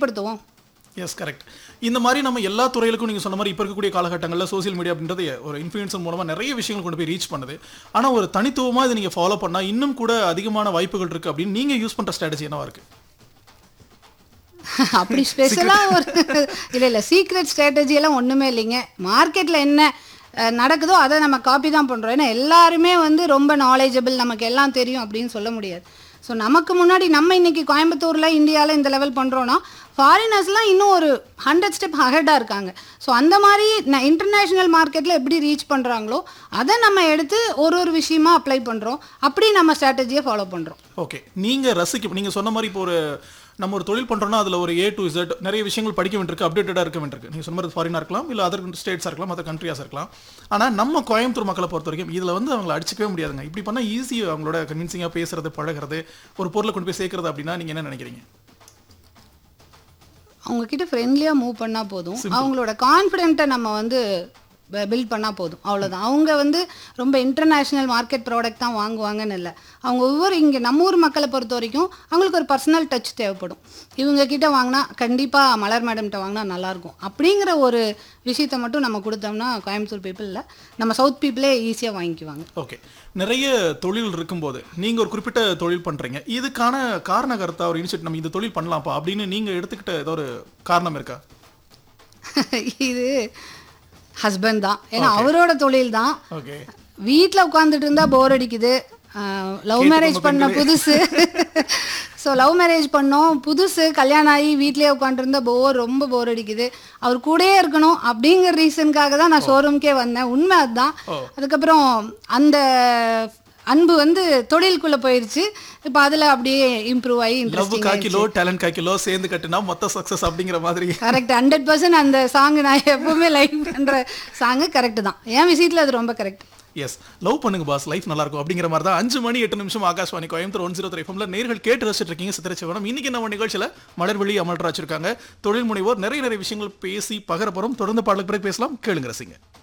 ஏற்படுத்துவோம் yes correct இந்த மாதிரி நம்ம எல்லா துறைகளுக்கும் நீங்கள் சொன்ன மாதிரி இப்போ இருக்கக்கூடிய காலகட்டங்களில் சோஷியல் மீடியா அப்படின்றது ஒரு இன்ஃப்ளூயன்சர் மூலமாக நிறைய விஷயங்கள் கொண்டு போய் ரீச் பண்ணுது ஆனால் ஒரு தனித்துவமாக இதை நீங்கள் ஃபாலோ பண்ணால் இன்னும் கூட அதிகமான வாய்ப்புகள் இருக்குது அப்படின்னு நீங்கள் யூஸ் பண்ணுற ஸ்ட்ராட்டஜி என்னவா இருக்குது அப்படி ஸ்பெஷலாக ஒரு இல்லை இல்லை சீக்ரெட் ஸ்ட்ராட்டஜி எல்லாம் ஒன்றுமே இல்லைங்க மார்க்கெட்டில் என்ன அஹ், நடக்குதோ அதை நம்ம காப்பி தான் பண்ணுறோம் ஏன்னா எல்லாருமே வந்து ரொம்ப நாலேஜபிள் நமக்கு எல்லாம் தெரியும் அப்படின்னு சொல்ல முடியாது ஸோ நமக்கு முன்னாடி நம்ம இன்னைக்கு கோயம்புத்தூரில் இந்தியாவில் இந்த லெவல் பண்ணுறோன்னா ஃபாரினர்ஸ்லாம் இன்னும் ஒரு ஹண்ட்ரட் ஸ்டெப் அஹெடாக இருக்காங்க ஸோ அந்த மாதிரி இன்டர்நேஷ்னல் மார்க்கெட்டில் எப்படி ரீச் பண்ணுறாங்களோ அதை நம்ம எடுத்து ஒரு ஒரு விஷயமா அப்ளை பண்ணுறோம் அப்படி நம்ம ஸ்ட்ராட்டஜியை ஃபாலோ பண்ணுறோம் ஓகே நீங்கள் ரசிக்க நீங்கள் சொன்ன மாதிரி இப்போ ஒரு நம்ம ஒரு தொழில் பண்ணுறோம்னா அதில் ஒரு ஏ டு Z நிறைய விஷயங்கள் படிக்க வேண்டியிருக்கு அப்டேட்டடாக இருக்க வேண்டியிருக்கு நீங்கள் சொன்ன மாதிரி ஃபாரினாக இருக்கலாம் இல்லை அதர் ஸ்டேட்ஸாக இருக்கலாம் மற்ற கண்ட்ரியாஸாக இருக்கலாம் ஆனால் நம்ம கோயம்புத்தூர் மக்களை பொறுத்த வரைக்கும் இதில் வந்து அவங்களை அடிச்சுக்கவே முடியாதுங்க இப்படி பண்ணால் ஈஸி அவங்களோட கன்வின்சிங்காக பேசுறது பழகிறது ஒரு பொருளை கொண்டு போய் சேர்க்கறது அப்படின்னா நீங்கள் என்ன நினைக்கிறீங்க அவங்க கிட்ட ஃப்ரெண்ட்லியாக மூவ் பண்ணால் போதும் அவங்களோட கான்ஃபிடென்ட்டை நம்ம வந்து பில்ட் பண்ணால் போதும் அவ்வளோதான் அவங்க வந்து ரொம்ப இன்டர்நேஷ்னல் மார்க்கெட் ப்ராடக்ட் தான் வாங்குவாங்கன்னு இல்லை அவங்க ஒவ்வொரு இங்கே நம்ம ஊர் மக்களை பொறுத்த வரைக்கும் அவங்களுக்கு ஒரு பர்சனல் டச் தேவைப்படும் இவங்க கிட்ட வாங்கினா கண்டிப்பாக மலர் மேடம்கிட்ட வாங்கினா நல்லாயிருக்கும் அப்படிங்கிற ஒரு விஷயத்தை மட்டும் நம்ம கொடுத்தோம்னா கோயம்புத்தூர் பீப்புளில் நம்ம சவுத் பீப்புளே ஈஸியாக வாங்கிக்குவாங்க ஓகே நிறைய தொழில் இருக்கும்போது நீங்க ஒரு குறிப்பிட்ட தொழில் பண்றீங்க இதுக்கான காரண கருத்தா ஒரு இனிஷியேட் நம்ம இந்த தொழில் பண்ணலாம்ப்பா அப்படின்னு நீங்க எடுத்துக்கிட்ட ஏதோ ஒரு காரணம் இருக்கா இது ஹஸ்பண்ட் தான் ஏன்னா அவரோட தொழில் தான் ஓகே வீட்டில் உட்காந்துட்டு இருந்தா போர் அடிக்குது லவ் மேரேஜ் பண்ண புதுசு ஸோ லவ் மேரேஜ் பண்ணோம் புதுசு கல்யாணம் ஆகி வீட்லயே உட்காந்துருந்தா போர் ரொம்ப போர் அடிக்குது அவர் கூடயே இருக்கணும் அப்படிங்கிற ரீசனுக்காக தான் நான் ஷோரூம்க்கே வந்தேன் உண்மை அதுதான் அதுக்கப்புறம் அந்த அன்பு வந்து தொழிலுக்குள்ள போயிருச்சு இப்போ அதில் அப்படியே இம்ப்ரூவ் ஆகி லவ் இன்ட்ரெஸ்டிங் காக்கிலோ டேலண்ட் காக்கிலோ சேர்ந்து கட்டுனா மொத்த சக்சஸ் அப்படிங்கிற மாதிரி கரெக்ட் ஹண்ட்ரட் பர்சன்ட் அந்த சாங் நான் எப்பவுமே லைக் பண்ணுற சாங்கு கரெக்ட் தான் என் விஷயத்தில் அது ரொம்ப கரெக்ட் எஸ் லவ் பண்ணுங்க பாஸ் லைஃப் நல்லா இருக்கும் அப்படிங்கிற மாதிரி தான் அஞ்சு மணி எட்டு நிமிஷம் Akashvani Coimbatore one zero three ஃபம்ல நேர்கள் கேட்டு ரசிச்சிட்டு இருக்கீங்க சித்திரச்சிவனம் இன்னைக்கு நம்ம நிகழ்ச்சியில மலர்வெளி அமல்ராஜ் இருக்காங்க தொழில் முனைவோர் நிறைய நிறைய விஷயங்கள் பேசி பகர போறோம் தொடர்ந்து பாடலுக்கு பிறகு பேசலாம் கேளுங்க ரசிங்க